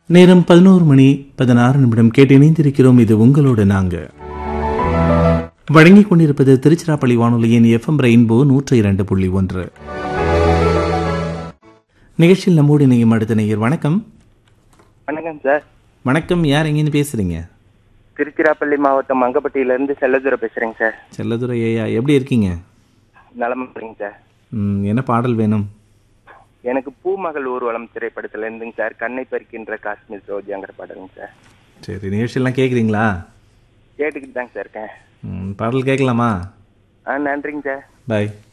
நேரம் பதினோரு மணி பதினாறு நிமிடம் கேட்டு இணைந்திருக்கிறோம் இது உங்களோட நாங்க வழங்கிக் கொண்டிருப்பது திருச்சிராப்பள்ளி வானொலியின் எஃப்எம் ரெயின்போ நூற்று இரண்டு புள்ளி ஒன்று நிகழ்ச்சியில் நம்மோடு இணையும் அடுத்த நேயர் வணக்கம் வணக்கம் சார் வணக்கம் யார் எங்கேருந்து பேசுறீங்க திருச்சிராப்பள்ளி மாவட்டம் மங்கப்பட்டியிலேருந்து செல்லதுரை பேசுகிறேங்க சார் செல்லதுரை ஐயா எப்படி இருக்கீங்க நலமா இருக்கீங்க சார் ம், என்ன பாடல் வேணும் எனக்கு பூமகள் ஊர்வலம் திரைப்படத்துல இருந்துங்க சார் கண்ணை பறிக்கின்ற காஷ்மீர் ரோஜாங்கிற படங்க சார் சரி நிகழ்ச்சியெல்லாம் கேட்குறீங்களா கேட்டுக்கிட்டு தாங்க சார் இருக்கேன் ம், பாடல் கேட்கலாமா ஆ நன்றிங்க சார் பாய்